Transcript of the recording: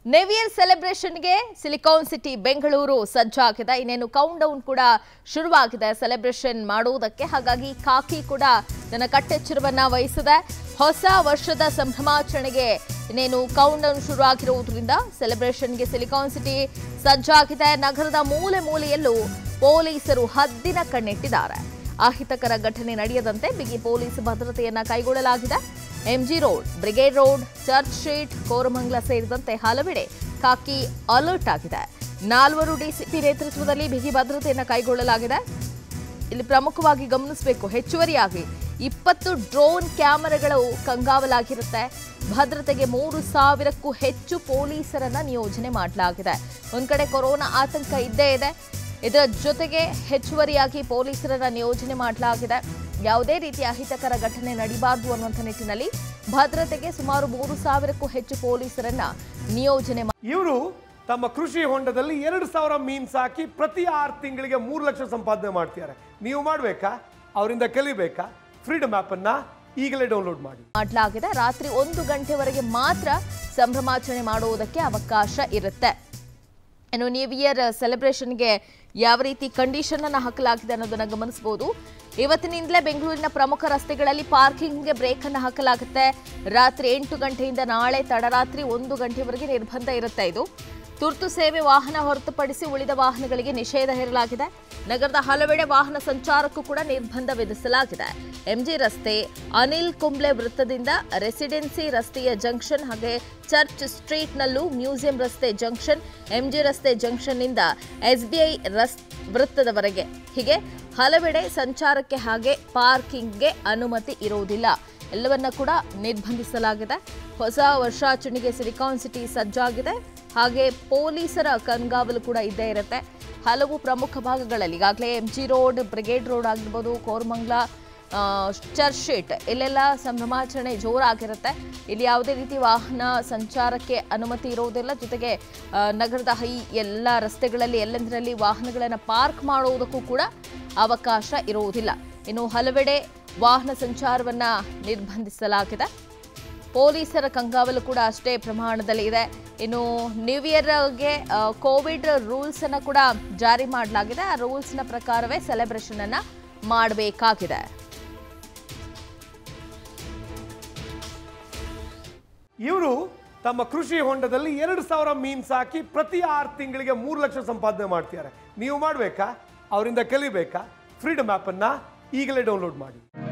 ನೆವಿಯರ್ ಸೆಲೆಬ್ರೇಷನ್ಗೆ silicon city Bengaluru ಸಜ್ಜಾಗಿದೆ ಇನ್ನೇನು ಕೌಂಟ್ ಡೌನ್ ಕೂಡ ಶುರುವಾಗಿದೆ ಸೆಲೆಬ್ರೇಷನ್ ಮಾಡುವುದಕ್ಕೆ ಹಾಗಾಗಿ ಖಾಕಿ ಕೂಡ ತನ್ನ ಕಟ್ಟೆಚ್ಚರವನ್ನ ವಹಿಸಿದೆ ಹೊಸ ವರ್ಷದ ಸಂಭ್ರಮಾಚರಣೆಗೆ ಇನ್ನೇನು ಕೌಂಟ್ ಡೌನ್ ಶುರುವಾಗಿರುವುದರಿಂದ ಸೆಲೆಬ್ರೇಷನ್ಗೆ ಸಿಲಿಕಾನ್ ಸಿಟಿ ಸಜ್ಜಾಗಿದೆ ನಗರದ ಮೂಲೆ ಮೂಲೆಯಲ್ಲೂ ಪೊಲೀಸರು ಹದ್ದಿನ ಕಣ್ಣಿಟ್ಟಿದ್ದಾರೆ ಅಹಿತಕರ ಘಟನೆ ನಡೆಯದಂತೆ ಬಿಗಿ ಪೊಲೀಸ್ ಭದ್ರತೆಯನ್ನ ಕೈಗೊಳ್ಳಲಾಗಿದೆ MG road brigade road church street Koramangala ಸೇರಿದಂತೆ ಹಲವೆಡೆ ಖಾಕಿ ಅಲರ್ಟ್ ಆಗಿದೆ ನಾಲ್ವರು ಡಿಸಿಪಿ ನೇತೃತ್ವದಲ್ಲಿ ಬಿಗಿ ಭದ್ರತೆಯನ್ನು ಕೈಗೊಳ್ಳಲಾಗಿದೆ ಇಲ್ಲಿ ಪ್ರಮುಖವಾಗಿ ಗಮನಿಸಬೇಕು ಹೆಚ್ಚುವರಿಯಾಗಿ ಇಪ್ಪತ್ತು ಡ್ರೋನ್ ಕ್ಯಾಮೆರಾಗಳು ಕಂಗಾವಲಾಗಿರುತ್ತೆ ಭದ್ರತೆಗೆ ಮೂರು ಸಾವಿರಕ್ಕೂ ಹೆಚ್ಚು ಪೊಲೀಸರನ್ನ ನಿಯೋಜನೆ ಮಾಡಲಾಗಿದೆ ಒಂದ್ ಕಡೆ ಕೊರೋನಾ ಆತಂಕ ಇದ್ದೇ ಇದೆ ಇದರ ಜೊತೆಗೆ ಹೆಚ್ಚುವರಿಯಾಗಿ ಪೊಲೀಸರನ್ನ ನಿಯೋಜನೆ ಮಾಡಲಾಗಿದೆ ಯಾವುದೇ ರೀತಿಯ ಅಹಿತಕರ ಘಟನೆ ನಡೀಬಾರದು ಅನ್ನುವಂಥ ನಿಟ್ಟಿನಲ್ಲಿ ಭದ್ರತೆಗೆ ಸುಮಾರು ಮೂರು ಸಾವಿರಕ್ಕೂ ಹೆಚ್ಚು ಪೊಲೀಸರನ್ನ ನಿಯೋಜನೆ ಇವರು ತಮ್ಮ ಕೃಷಿ ಹೊಂಡದಲ್ಲಿ ಎರಡು ಸಾವಿರ ಮೀನ್ ಸಾಕಿ ಪ್ರತಿ ಆರು ತಿಂಗಳಿಗೆ ಮೂರು ಲಕ್ಷ ಸಂಪಾದನೆ ಮಾಡ್ತಿದ್ದಾರೆ ನೀವು ಮಾಡಬೇಕಾ ಅವರಿಂದ ಕಲಿಬೇಕಾ ಫ್ರೀಡಮ್ ಅನ್ನ ಈಗಲೇ ಡೌನ್ಲೋಡ್ ಮಾಡಿ ಮಾಡಲಾಗಿದೆ ರಾತ್ರಿ ಒಂದು ಗಂಟೆವರೆಗೆ ಮಾತ್ರ ಸಂಭ್ರಮಾಚರಣೆ ಮಾಡುವುದಕ್ಕೆ ಅವಕಾಶ ಇರುತ್ತೆ ಇನ್ನು ನ್ಯೂ ಇಯರ್ ಸೆಲೆಬ್ರೇಷನ್ಗೆ ಯಾವ ರೀತಿ ಕಂಡೀಷನ್ ಅನ್ನು ಹಾಕಲಾಗಿದೆ ಅನ್ನೋದನ್ನ ಗಮನಿಸಬಹುದು ಇವತ್ತಿನಿಂದಲೇ ಬೆಂಗಳೂರಿನ ಪ್ರಮುಖ ರಸ್ತೆಗಳಲ್ಲಿ ಪಾರ್ಕಿಂಗ್ಗೆ ಬ್ರೇಕ್ ಅನ್ನು ಹಾಕಲಾಗುತ್ತೆ ರಾತ್ರಿ ಎಂಟು ಗಂಟೆಯಿಂದ ನಾಳೆ ತಡರಾತ್ರಿ ಒಂದು ಗಂಟೆವರೆಗೆ ನಿರ್ಬಂಧ ಇರುತ್ತೆ ಇದು ತುರ್ತು ಸೇವೆ ವಾಹನ ಹೊರತುಪಡಿಸಿ ಉಳಿದ ವಾಹನಗಳಿಗೆ ನಿಷೇಧ ಹೇರಲಾಗಿದೆ ನಗರದ ಹಲವೆಡೆ ವಾಹನ ಸಂಚಾರಕ್ಕೂ ಕೂಡ ನಿರ್ಬಂಧ ವಿಧಿಸಲಾಗಿದೆ ಎಂಜಿ ರಸ್ತೆ ಅನಿಲ್ ಕುಂಬ್ಳೆ ವೃತ್ತದಿಂದ ರೆಸಿಡೆನ್ಸಿ ರಸ್ತೆಯ ಜಂಕ್ಷನ್ ಹಾಗೆ ಚರ್ಚ್ ಸ್ಟ್ರೀಟ್ನಲ್ಲೂ ಮ್ಯೂಸಿಯಂ ರಸ್ತೆ ಜಂಕ್ಷನ್ ಎಂಜಿ ರಸ್ತೆ ಜಂಕ್ಷನ್ನಿಂದ ಎಸ್ಬಿಐ ರಸ್ ವೃತ್ತದವರೆಗೆ ಹೀಗೆ ಹಲವೆಡೆ ಸಂಚಾರಕ್ಕೆ ಹಾಗೆ ಪಾರ್ಕಿಂಗ್ಗೆ ಅನುಮತಿ ಇರುವುದಿಲ್ಲ ಎಲ್ಲವನ್ನ ಕೂಡ ನಿರ್ಬಂಧಿಸಲಾಗಿದೆ ಹೊಸ ವರ್ಷಾಚರಣೆಗೆ ಸಿಲಿಕಾನ್ ಸಿಟಿ ಸಜ್ಜಾಗಿದೆ ಹಾಗೆ ಪೊಲೀಸರ ಕಣ್ಗಾವಲು ಕೂಡ ಇದ್ದೇ ಇರುತ್ತೆ ಹಲವು ಪ್ರಮುಖ ಭಾಗಗಳಲ್ಲಿ ಈಗಾಗಲೇ M G road brigade road ಆಗಿರ್ಬೋದು ಕೋರಮಂಗ್ಲ ಆ, ಚರ್ಚ್ ಸ್ಟ್ರೀಟ್ ಇಲ್ಲೆಲ್ಲ ಸಂಭ್ರಮಾಚರಣೆ ಜೋರಾಗಿರುತ್ತೆ ಇಲ್ಲಿ ಯಾವುದೇ ರೀತಿ ವಾಹನ ಸಂಚಾರಕ್ಕೆ ಅನುಮತಿ ಇರುವುದಿಲ್ಲ ಜೊತೆಗೆ ಆ, ನಗರದ ಹೈ ಎಲ್ಲ ರಸ್ತೆಗಳಲ್ಲಿ ಎಲ್ಲೆಂದರಲ್ಲಿ ವಾಹನಗಳನ್ನು ಪಾರ್ಕ್ ಮಾಡುವುದಕ್ಕೂ ಕೂಡ ಅವಕಾಶ ಇರುವುದಿಲ್ಲ ಇನ್ನು ಹಲವೆಡೆ ವಾಹನ ಸಂಚಾರವನ್ನ ನಿರ್ಬಂಧಿಸಲಾಗಿದೆ ಪೊಲೀಸರ ಕಂಗಾವಲು ಕೂಡ ಅಷ್ಟೇ ಪ್ರಮಾಣದಲ್ಲಿ ಇದೆ ಇನ್ನು ನ್ಯೂ ಇಯರ್ಗೆ ಆ, ಕೋವಿಡ್ ರೂಲ್ಸ್ ಅನ್ನ ಕೂಡ ಜಾರಿ ಮಾಡಲಾಗಿದೆ ಆ ರೂಲ್ಸ್ನ ಪ್ರಕಾರವೇ ಸೆಲೆಬ್ರೇಷನ್ ಅನ್ನ ಮಾಡಬೇಕಾಗಿದೆ ಇವರು ತಮ್ಮ ಕೃಷಿ ಹೊಂಡದಲ್ಲಿ ಎರಡು ಸಾವಿರ ಮೀನ್ ಸಾಕಿ ಪ್ರತಿ ಆರು ತಿಂಗಳಿಗೆ ಮೂರು ಲಕ್ಷ ಸಂಪಾದನೆ ಮಾಡ್ತಿದ್ದಾರೆ ನೀವು ಮಾಡಬೇಕಾ ಅವರಿಂದ ಕಲಿಬೇಕಾ ಫ್ರೀಡಮ್ ಅನ್ನ ಈಗಲೇ ಡೌನ್ಲೋಡ್ ಮಾಡಿ